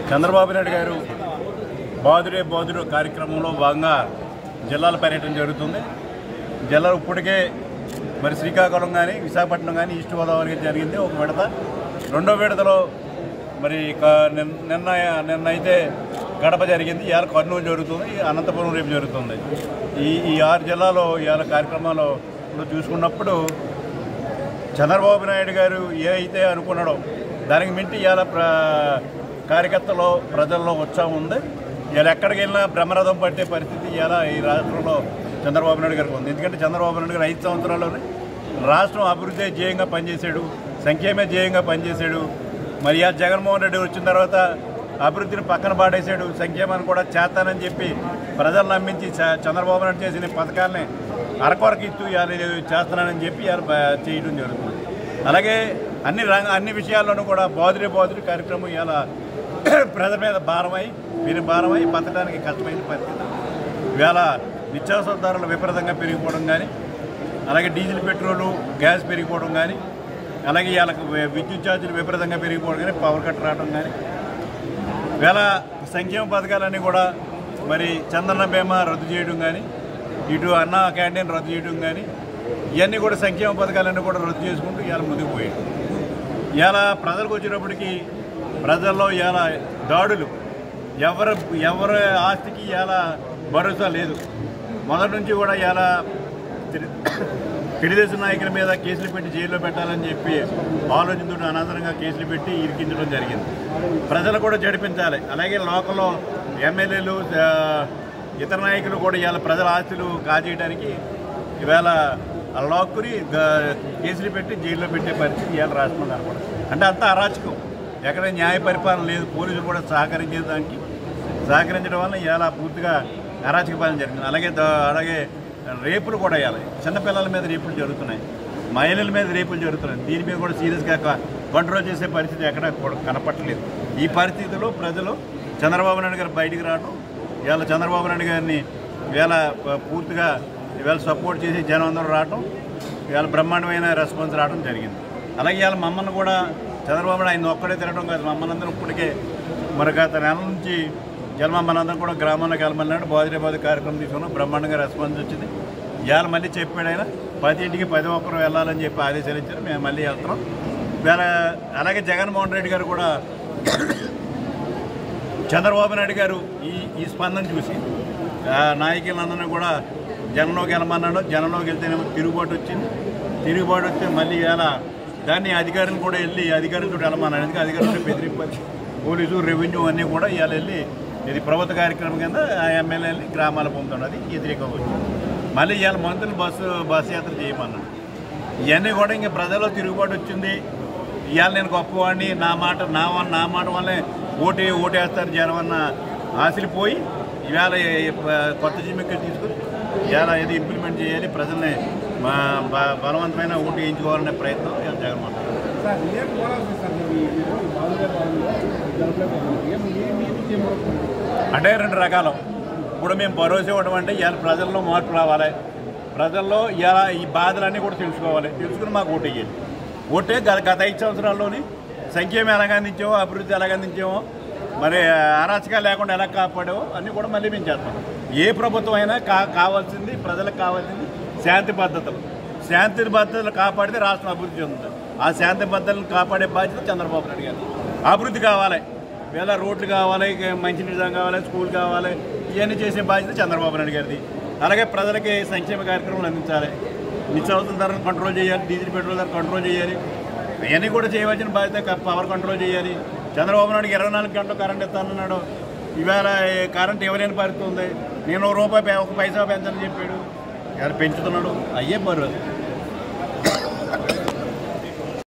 చంద్రబాబు నాయుడు గారు బాదురే బాదురు కార్యక్రమంలో భాగంగా జిల్లాల పర్యటన జరుగుతుంది జిల్లా ఇప్పటికే మరి శ్రీకాకుళం కానీ విశాఖపట్నం కానీ ఈస్ట్ గోదావరి కానీ జరిగింది ఒక విడత రెండో విడతలో మరి క- నిన్- నిన్న నిన్న అయితే గడప జరిగింది ఇవాళ కర్నూలు జరుగుతుంది అనంతపురం రేపు జరుగుతుంది ఈ ఈ ఆరు జిల్లాలో ఇవాళ కార్యక్రమాలు చూసుకున్నప్పుడు చంద్రబాబు నాయుడు గారు ఏ అయితే అనుకున్నాడో దానికి మించి ఇవాళ ప్ర కార్యకర్తలో ప్రజల్లో ఉత్సాహం ఉంది ఇవాళ ఎక్కడికి వెళ్ళినా బ్రహ్మరథం పట్టే పరిస్థితి ఇవాళ ఈ రాష్ట్రంలో చంద్రబాబు నాయుడు గారికి ఉంది ఎందుకంటే చంద్రబాబు నాయుడు గారు ఐదు సంవత్సరాల్లోనే రాష్ట్రం అభివృద్ధి ధ్యేయంగా పనిచేశాడు సంక్షేమే ధ్యేయంగా పనిచేశాడు మరి ఆ జగన్మోహన్ రెడ్డి వచ్చిన తర్వాత అభివృద్ధిని పక్కన పాడేశాడు సంక్షేమాన్ని కూడా చేస్తానని చెప్పి ప్రజలు నమ్మించి చ- చంద్రబాబు నాయుడు చేసిన పథకాలని అరకొరకు ఇస్తూ ఇవాళ ఇది చేస్తున్నానని చెప్పి ఇవాళ బ- చేయడం జరుగుతుంది అలాగే అన్ని రంగ అన్ని విషయాల్లోనూ కూడా బాదురి బాదురి కార్యక్రమం ఇవాళ ప్రజల మీద భారమై వీరి భారమై బతకడానికి కష్టమైన పరిస్థితి ఇవాళ నిత్యావసర ధరలు విపరీతంగా పెరిగిపోవడం కానీ అలాగే డీజిల్ పెట్రోలు గ్యాస్ పెరిగిపోవడం కానీ అలాగే ఇవాళ విద్యుత్ ఛార్జీలు విపరీతంగా పెరిగిపోవడం కానీ పవర్ కట్ రావడం కానీ వేళ సంక్షేమ పథకాలన్నీ కూడా మరి చందన్న బీమా రద్దు చేయడం కానీ ఇటు అన్న క్యాంటీన్ రద్దు చేయడం కానీ ఇవన్నీ కూడా సంక్షేమ పథకాలన్నీ కూడా రద్దు చేసుకుంటూ ఇవాళ ముందుకు పోయాయి ఇవాళ ప్రజలకు వచ్చినప్పటికీ ప్రజల్లో ఇవాళ దాడులు ఎవరు ఎవరి ఆస్తికి ఇవాళ భరోసా లేదు మొదటి నుంచి కూడా ఇవాళ తెలు- తెలుగుదేశం నాయకుల మీద కేసులు పెట్టి జైల్లో పెట్టాలని చెప్పి ఆలోచనతో అనంతరంగా కేసులు పెట్టి ఇరికించడం జరిగింది ప్రజలు కూడా జడిపించాలి అలాగే లోకల్లో ఎమ్మెల్యేలు ఆ, ఇతర నాయకులు కూడా ఇవాళ ప్రజల ఆస్తులు కాజేయడానికి ఇవాళ ఆ లాక్కుని గ- కేసులు పెట్టి జైల్లో పెట్టే పరిస్థితి ఇవాళ రాష్ట్రంలో కనపడదు అంటే అంతా అరాచకం ఎక్కడ న్యాయ పరిపాలన లేదు పోలీసులు కూడా సహకరించేదానికి సహకరించడం వల్ల ఇవాళ పూర్తిగా అరాచక పాలన జరిగింది అలాగే ద- అలాగే రేపులు కూడా ఇవ్వాలి చిన్నపిల్లల మీద రేపులు జరుగుతున్నాయి మహిళల మీద రేపులు జరుగుతున్నాయి దీని మీద కూడా సీరియస్గా క- కంట్రోల్ చేసే పరిస్థితి ఎక్కడ కూడా కనపట్టలేదు ఈ పరిస్థితిలో ప్రజలు చంద్రబాబు నాయుడు గారు బయటికి రావడం ఇవాళ చంద్రబాబు నాయుడు గారిని ఇవాళ ప- పూర్తిగా ఇవాళ సపోర్ట్ చేసి జనం అందరూ రావటం ఇవాళ బ్రహ్మాండమైన రెస్పాన్స్ రావడం జరిగింది అలాగే ఇవాళ మమ్మల్ని కూడా చంద్రబాబు నాయుడు ఆయన ఒక్కడే తిరగడం కాదు మమ్మల్ని అందరం ఇప్పటికే మరి గత నెల నుంచి జన్మ మనందరం కూడా గ్రామానికి వెళ్ళమన్నాడు బాదిరేబాది కార్యక్రమం తీసుకున్నాం బ్రహ్మాండంగా రెస్పాన్స్ వచ్చింది ఇవాళ మళ్ళీ చెప్పాడు ఆయన పది ఇంటికి పది ఒక్కరు వెళ్ళాలని చెప్పి ఆదేశాలు ఇచ్చారు మేము మళ్ళీ వెళ్తున్నాం ఇవాళ అలాగే జగన్మోహన్ రెడ్డి గారు కూడా చంద్రబాబు నాయుడు గారు ఈ ఈ స్పందన చూసి ఆ నాయకులందరినీ కూడా జనంలోకి వెళ్ళమన్నాడు జనంలోకి వెళ్తేనేమో తిరుగుబాటు వచ్చింది తిరుగుబాటు వస్తే మళ్ళీ ఇవాళ దాన్ని అధికారులు కూడా వెళ్ళి అధికారులతో వెళ్ళమన్నాడు ఎందుకంటే అధికారులతో బెదిరింపని పోలీసు రెవెన్యూ అన్నీ కూడా ఇవాళ వెళ్ళి ఇది ప్రభుత్వ కార్యక్రమం కింద ఆ ఎమ్మెల్యేని గ్రామాల పొందుతున్నది వ్యతిరేకంగా వచ్చింది మళ్ళీ ఇవాళ మంత్రులు బస్సు బస్సు యాత్ర చేయమన్నాడు ఇవన్నీ కూడా ఇంకా ప్రజల్లో తిరుగుబాటు వచ్చింది ఇవాళ నేను గొప్పవాడిని నా మాట నా వల్ల నా మాట వల్లే ఓటే ఓటేస్తారు జనం అన్న ఆశలు పోయి ఇవాళ ఈ ప- కొత్త జిమ్మిక్కలు తీసుకుని ఇవాళ ఏది ఇంప్లిమెంట్ చేయాలి ప్రజల్ని బ- బ- బలవంతమైన ఓటు వేయించుకోవాలనే ప్రయత్నం ఇవాళ జగన్మోహన్ రెడ్డి. సార్ ఏం కోరాల్సి సార్ మీరు ఈ బాధలే బాధలు జరపలేకపోతున్నారు ఏం ఏం ఏం చేయమనుకుంటున్నారు అంటే రెండు రకాలు ఇప్పుడు మేము భరోసా ఇవ్వడం అంటే ఇవాళ ప్రజల్లో మార్పు రావాలి ప్రజల్లో ఇవాళ ఈ బాధలన్నీ కూడా తెలుసుకోవాలి తెలుసుకుని మాకు ఓటు వేయాలి ఓటే గత గత ఐదు సంవత్సరాల్లోని సంక్షేమం ఎలాగ అందించామో అభివృద్ధి ఎలాగ అందించామో మరి అరాచకాలు లేకుండా ఎలా కాపాడామో అన్నీ కూడా మళ్ళీ మేము చేస్తాం ఏ ప్రభుత్వం అయినా కా కావాల్సింది ప్రజలకు కావాల్సింది శాంతి భద్రతలు శాంతి భద్రతలు కాపాడితే రాష్ట్రం అభివృద్ధి చెందుతుంది ఆ శాంతి భద్రతలను కాపాడే బాధ్యత చంద్రబాబు నాయుడు గారు అభివృద్ధి కావాలి వేళ రోడ్లు కావాలి ఇక మంచినీళ్ళు కావాలి స్కూల్ కావాలి ఇవన్నీ చేసే బాధ్యత చంద్రబాబు నాయుడు గారిది అలాగే ప్రజలకి సంక్షేమ కార్యక్రమాలు అందించాలి నిత్యావసర ధరలు కంట్రోల్ చేయాలి డీజిల్ పెట్రోల్ ధర కంట్రోల్ చేయాలి ఇవన్నీ కూడా చేయవలసిన బాధ్యత క- పవర్ కంట్రోల్ చేయాలి చంద్రబాబు నాయుడు ఇరవై నాలుగు గంటలు కరెంట్ ఇస్తానన్నాడు ఇవాళ ఈ కరెంట్ ఎవరైనా పడుతుంది నేను ఒక రూపాయి పె- ఒక పైసా పెంచని చెప్పాడు ఇవాళ పెంచుతున్నాడు అయ్యే పర్వాలేదు